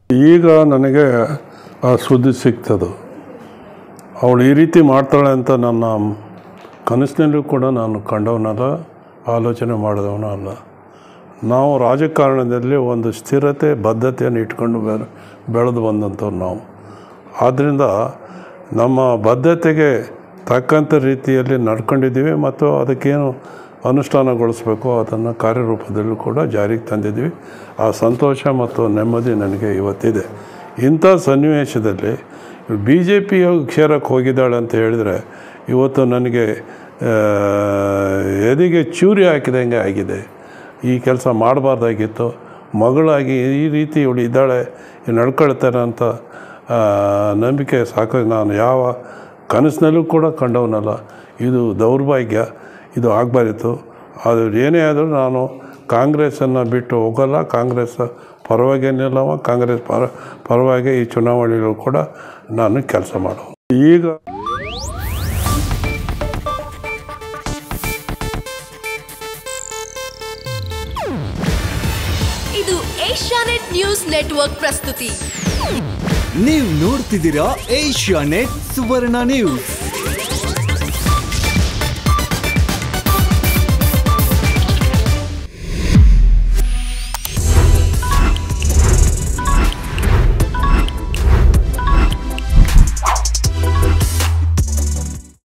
ಈಗ ನನಗೆ ಆ ಸುದ್ದಿ ಸಿಗ್ತದೆ ಅವಳು ಈ ರೀತಿ ಮಾಡ್ತಾಳೆ ಅಂತ ನನ್ನ ಕನಸಿನಲ್ಲೂ ಕೂಡ ನಾನು ಕಂಡವನಲ್ಲ ಆಲೋಚನೆ ಮಾಡಿದವನು ಅಲ್ಲ ನಾವು ರಾಜಕಾರಣದಲ್ಲಿ ಒಂದು ಸ್ಥಿರತೆ ಬದ್ಧತೆಯನ್ನು ಇಟ್ಕೊಂಡು ಬೆಳೆ ಬೆಳೆದು ಬಂದಂಥವ್ರು ನಾವು ಆದ್ದರಿಂದ ನಮ್ಮ ಬದ್ಧತೆಗೆ ತಕ್ಕಂಥ ರೀತಿಯಲ್ಲಿ ನಡ್ಕೊಂಡಿದ್ದೀವಿ ಮತ್ತು ಅದಕ್ಕೇನು ಅನುಷ್ಠಾನಗೊಳಿಸಬೇಕು ಅದನ್ನು ಕಾರ್ಯರೂಪದಲ್ಲೂ ಕೂಡ ಜಾರಿಗೆ ತಂದಿದ್ದೀವಿ ಆ ಸಂತೋಷ ಮತ್ತು ನೆಮ್ಮದಿ ನನಗೆ ಇವತ್ತಿದೆ ಇಂಥ ಸನ್ನಿವೇಶದಲ್ಲಿ ಬಿ ಜೆ ಪಿ ಕ್ಷೇರಕ್ಕೆ ಹೋಗಿದ್ದಾಳೆ ಅಂತ ಹೇಳಿದರೆ ಇವತ್ತು ನನಗೆ ಆ, ಎದೆಗೆ ಚೂರಿ ಹಾಕಿದಂಗೆ ಆಗಿದೆ ಈ ಕೆಲಸ ಮಾಡಬಾರ್ದಾಗಿತ್ತು ಮಗಳಾಗಿ ಈ ರೀತಿ ಇವಳು ಇದ್ದಾಳೆ ಇವ್ಳು ನಡ್ಕೊಳ್ತಾನೆ ಅಂತ ಆ, ನಂಬಿಕೆ ಸಾಕು ನಾನು ಯಾವ ಕನಸಿನಲ್ಲೂ ಕೂಡ ಕಂಡವನಲ್ಲ ಇದು ದೌರ್ಭಾಗ್ಯ ಇದು ಆಗಬಾರಿತ್ತು ಅದು ಏನೇ ಆದರೂ ನಾನು ಕಾಂಗ್ರೆಸ್ಸನ್ನು ಬಿಟ್ಟು ಹೋಗಲ್ಲ ಕಾಂಗ್ರೆಸ್ ಪರವಾಗಿ ನಿಲ್ಲವ ಕಾಂಗ್ರೆಸ್ ಪರ ಪರವಾಗಿ ಈ ಚುನಾವಣೆಗಳು ಕೂಡ ನಾನು ಕೆಲಸ ಮಾಡೋ ಈಗ ಇದು ಏಷ್ಯಾನೆಟ್ ನ್ಯೂಸ್ ನೆಟ್ವರ್ಕ್ ಪ್ರಸ್ತುತಿ ನೀವು ನೋಡ್ತಿದ್ದೀರಾ ಏಷ್ಯಾ ನೆಟ್ ಸುವರ್ಣ ನ್ಯೂಸ್